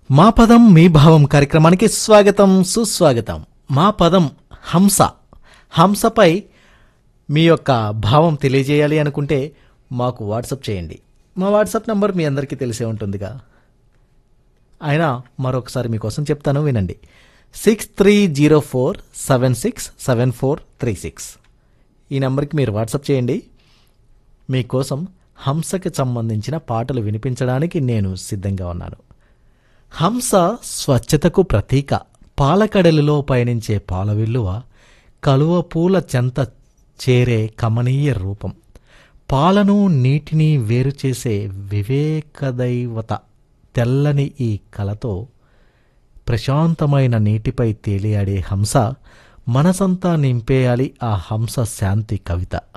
మా పదం మీ భావం కార్యక్రమానికి స్వాగతం సుస్వాగతం మా పదం హంస హంసపై మీ యొక్క భావం తెలియజేయాలి అనుకుంటే మాకు వాట్సప్ చేయండి మా వాట్సాప్ నంబర్ మీ అందరికీ తెలిసే ఉంటుందిగా అయినా మరొకసారి మీకోసం చెప్తాను వినండి six three zero four seven six seven four three six ఈ నెంబర్కి మీరు వాట్సప్ చేయండి మీకోసం హంసకి సంబంధించిన పాటలు వినిపించడానికి నేను సిద్ధంగా ఉన్నాను హంస స్వచ్ఛతకు ప్రతీక పాలకడలిలో పయనించే పాలవిల్లువ కలువ పూల చెంత చేరే కమనీయ రూపం పాలను నీటిని వేరు చేసే వివేకదైవత తెల్లని ఈ కలతో ప్రశాంతమైన నీటిపై తేలియాడే హంస మనసంతా నింపేయాలి ఆ హంస శాంతి కవిత